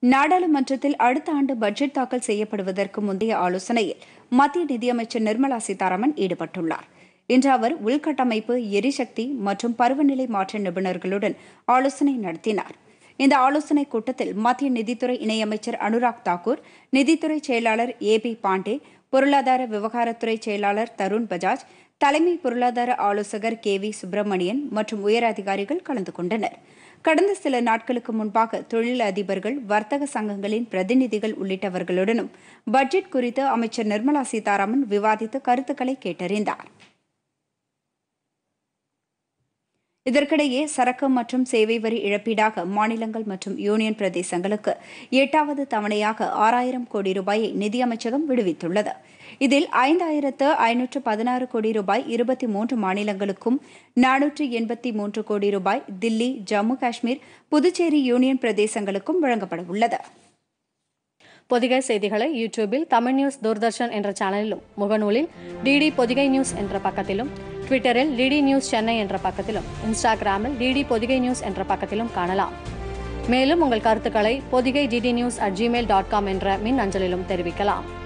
நாடாளுமன்றத்தில் அடுத்த ஆண்டு பட்ஜெட் தாக்கல் செய்யப்படுவதற்கு முந்தைய ஆலோசனையில் மத்திய நிதியமைச்சர் நிர்மலா சீதாராமன் ஈடுபட்டுள்ளார் இன்று அவர் உள்கட்டமைப்பு எரிசக்தி மற்றும் பருவநிலை மாற்ற நிபுணர்களுடன் ஆலோசனை நடத்தினார் இந்த ஆலோசனைக் கூட்டத்தில் மத்திய நிதித்துறை இணையமைச்சர் அனுராக் தாக்கூர் நிதித்துறை செயலாளர் ஏ பி பாண்டே பொருளாதார விவகாரத்துறை செயலாளர் தருண் பஜாஜ் தலைமை பொருளாதார ஆலோசகர் கே வி சுப்பிரமணியன் மற்றும் உயர் அதிகாரிகள் கலந்து கொண்டனர் கடந்த சில நாட்களுக்கு முன்பாக தொழில் அதிபர்கள் வர்த்தக சங்கங்களின் பிரதிநிதிகள் உள்ளிட்டவர்களுடனும் பட்ஜெட் குறித்து அமைச்சர் நிர்மலா சீதாராமன் விவாதித்து கருத்துக்களை கேட்டறிந்தார் இதற்கிடையே சரக்கு மற்றும் சேவை வரி இழப்பீடாக மாநிலங்கள் மற்றும் யூனியன் பிரதேசங்களுக்கு எட்டாவது தவணையாக ஆறாயிரம் கோடி ரூபாயை நிதியமைச்சகம் விடுவித்துள்ளது இதில் ஐந்தாயிரத்து ஐநூற்று பதினாறு கோடி ரூபாய் இருபத்தி மூன்று மாநிலங்களுக்கும் நானூற்று எண்பத்தி மூன்று கோடி ரூபாய் தில்லி ஜம்மு காஷ்மீர் புதுச்சேரி யூனியன் பிரதேசங்களுக்கும் வழங்கப்பட உள்ளது பொதிகை செய்திகளை யூடியூபில் தமிழ் நியூஸ் தூர்தர்ஷன் என்ற சேனலிலும் முகநூலில் டிடி பொதிகை நியூஸ் என்ற பக்கத்திலும் ட்விட்டரில் டிடி நியூஸ் சென்னை என்ற பக்கத்திலும் இன்ஸ்டாகிராமில் டிடி பொதிகை நியூஸ் என்ற பக்கத்திலும் காணலாம் மேலும் உங்கள் கருத்துக்களை Podhigai DD news at Gmail dot com என்ற மின் அஞ்சலிலும் தெரிவிக்கலாம்